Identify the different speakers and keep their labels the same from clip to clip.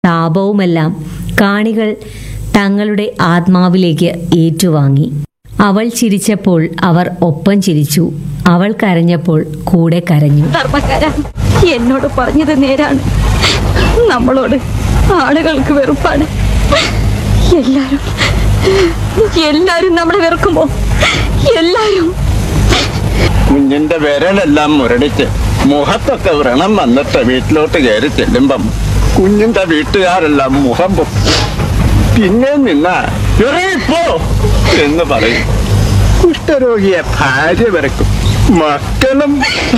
Speaker 1: താപവുമെല്ലാം കാണികൾ തങ്ങളുടെ ആത്മാവിലേക്ക് ഏറ്റുവാങ്ങി അവൾ ചിരിച്ചപ്പോൾ അവർ ഒപ്പം ചിരിച്ചു അവൾ കരഞ്ഞപ്പോൾ കൂടെ കരഞ്ഞു
Speaker 2: ധർമ്മക്കാര എന്നോട് പറഞ്ഞത് നേരാണ് നമ്മളോട് ആളുകൾക്ക് വെറുപ്പാണ് എല്ലാരും എല്ലാരും നമ്മളെ വെറുക്കുമ്പോ എല്ലാരും
Speaker 3: കുഞ്ഞിന്റെ വിരലെല്ലാം മുരടിച്ച് മുഖത്തൊക്കെ വ്രണം വന്നിട്ട് വീട്ടിലോട്ട് കയറി ചെല്ലുമ്പം കുഞ്ഞിന്റെ വീട്ടുകാരെല്ലാം മുഖം പൊക്കി പിന്നെ നിന്ന "എറീപ്പോ" എന്ന് പറയും കുഷ്ഠരോഗിയെ ഭാര്യ വരക്കും മക്കളും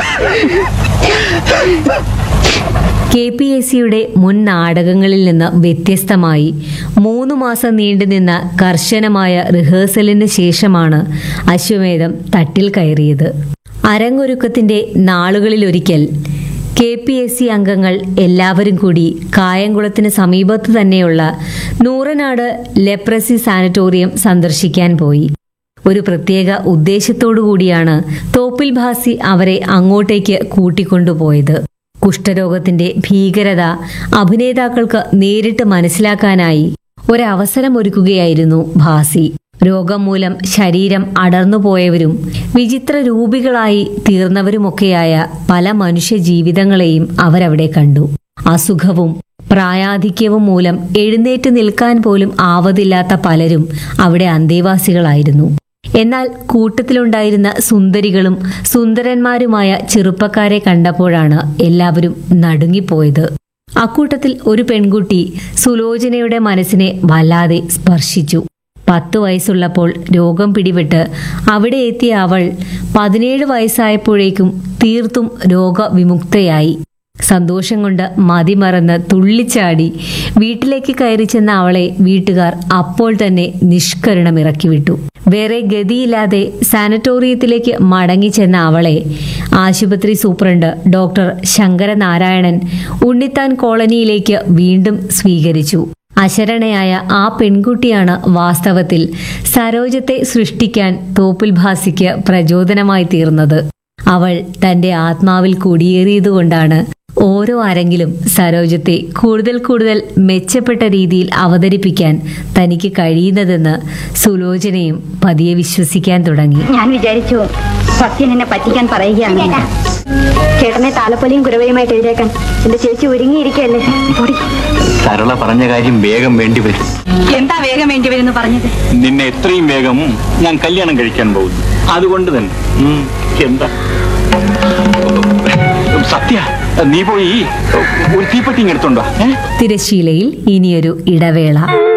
Speaker 1: കെ പി എസ് സിയുടെ മുൻ നാടകങ്ങളിൽ നിന്ന് വ്യത്യസ്തമായി മൂന്ന് മാസം നീണ്ടുനിന്ന കർശനമായ റിഹേഴ്സലിന് ശേഷമാണ് അശ്വമേധം തട്ടിൽ കയറിയത് അരങ്ങൊരുക്കത്തിന്റെ നാളുകളിലൊരിക്കൽ കെ പി എസ് സി അംഗങ്ങൾ എല്ലാവരും കൂടി കായംകുളത്തിന് സമീപത്ത് തന്നെയുള്ള നൂറനാട് ലെപ്രസി സാനിറ്റോറിയം സന്ദർശിക്കാൻ പോയി ഒരു പ്രത്യേക ഉദ്ദേശത്തോടു കൂടിയാണ് തോപ്പിൽ ഭാസി അവരെ അങ്ങോട്ടേക്ക് കൂട്ടിക്കൊണ്ടുപോയത് കുഷ്ഠരോഗത്തിന്റെ ഭീകരത അഭിനേതാക്കൾക്ക് നേരിട്ട് മനസ്സിലാക്കാനായി ഒരവസരം ഒരുക്കുകയായിരുന്നു ഭാസി രോഗം മൂലം ശരീരം അടർന്നുപോയവരും വിചിത്ര രൂപികളായി തീർന്നവരുമൊക്കെയായ പല മനുഷ്യ ജീവിതങ്ങളെയും അവരവിടെ കണ്ടു അസുഖവും പ്രായാധിക്യവും മൂലം എഴുന്നേറ്റ് നിൽക്കാൻ പോലും ആവതില്ലാത്ത പലരും അവിടെ അന്തേവാസികളായിരുന്നു എന്നാൽ കൂട്ടത്തിലുണ്ടായിരുന്ന സുന്ദരികളും സുന്ദരന്മാരുമായ ചെറുപ്പക്കാരെ കണ്ടപ്പോഴാണ് എല്ലാവരും നടുങ്ങിപ്പോയത് അക്കൂട്ടത്തിൽ ഒരു പെൺകുട്ടി സുലോചനയുടെ മനസ്സിനെ വല്ലാതെ സ്പർശിച്ചു പത്തു വയസ്സുള്ളപ്പോൾ രോഗം പിടിപെട്ട് അവിടെ എത്തിയ അവൾ പതിനേഴ് വയസ്സായപ്പോഴേക്കും തീർത്തും രോഗവിമുക്തയായി സന്തോഷം കൊണ്ട് മതിമറന്ന് തുള്ളിച്ചാടി വീട്ടിലേക്ക് കയറി ചെന്ന അവളെ വീട്ടുകാർ അപ്പോൾ തന്നെ നിഷ്കരണം ഇറക്കിവിട്ടു വേറെ ഗതിയില്ലാതെ സാനറ്റോറിയത്തിലേക്ക് മടങ്ങി ചെന്ന അവളെ ആശുപത്രി സൂപ്രണ്ട് ഡോക്ടർ ശങ്കരനാരായണൻ ഉണ്ണിത്താൻ കോളനിയിലേക്ക് വീണ്ടും സ്വീകരിച്ചു അശരണയായ ആ പെൺകുട്ടിയാണ് വാസ്തവത്തിൽ സരോജത്തെ സൃഷ്ടിക്കാൻ തോപ്പിൽ ഭാസിക്ക് പ്രചോദനമായി തീർന്നത് അവൾ തന്റെ ആത്മാവിൽ കുടിയേറിയതുകൊണ്ടാണ് ഓരോ ആരെങ്കിലും സരോജത്തെ കൂടുതൽ കൂടുതൽ മെച്ചപ്പെട്ട രീതിയിൽ അവതരിപ്പിക്കാൻ തനിക്ക് കഴിയുന്നതെന്ന് സുലോചനയും പതിയെ വിശ്വസിക്കാൻ തുടങ്ങി
Speaker 2: ഞാൻ വിചാരിച്ചു സത്യൻ എന്നെ പറ്റിക്കാൻ പറയുകയാണ് ചേട്ടനെ താലപ്പൊലിയും കുരവയുമായിട്ട് എഴുതേക്കാൻ എന്റെ ചേച്ചി ഒരുങ്ങിയിരിക്കല്ലേ പൊടി
Speaker 3: സരള പറഞ്ഞ കാര്യം വേഗം വേണ്ടി വരും
Speaker 2: എന്താ വേഗം വേണ്ടി വരുന്നു പറഞ്ഞത്
Speaker 3: നിന്നെ എത്രയും വേഗം ഞാൻ കല്യാണം കഴിക്കാൻ പോകുന്നു അതുകൊണ്ട് തന്നെ ഉം, എന്താ സത്യ നീ പോയി ഒരു തീപ്പെട്ടി എടുത്തോണ്ടോ ഏ
Speaker 1: തിരശീലയിൽ ഇനിയൊരു ഇടവേള